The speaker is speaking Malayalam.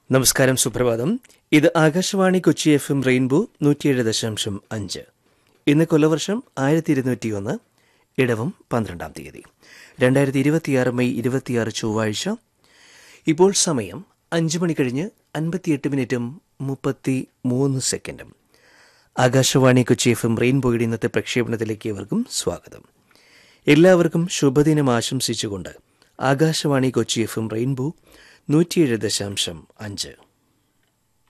നമസ്കാരം സുപ്രഭാതം ഇത് Akashvani Kochi F M rainbow നൂറ്റിയേഴ് ദശാംശം അഞ്ച് ഇന്ന് കൊല്ലവർഷം ആയിരത്തി ഇരുന്നൂറ്റി ഒന്ന് ഇടവം പന്ത്രണ്ടാം തീയതി രണ്ടായിരത്തി ഇരുപത്തിയാറ് മെയ് ഇരുപത്തിയാറ് ചൊവ്വാഴ്ച ഇപ്പോൾ സമയം അഞ്ച് മണി കഴിഞ്ഞ് അൻപത്തിയെട്ട് മിനിറ്റും മുപ്പത്തി മൂന്ന് സെക്കൻഡും ആകാശവാണി കൊച്ചി എഫ് എം റെയിൻബോയുടെ ഇന്നത്തെ പ്രക്ഷേപണത്തിലേക്ക് ഏവർക്കും സ്വാഗതം എല്ലാവർക്കും ശുഭദിനം ആശംസിച്ചുകൊണ്ട് Akashvani Kochi F M rainbow നൂറ്റിയേഴ് ദശാംശം അഞ്ച്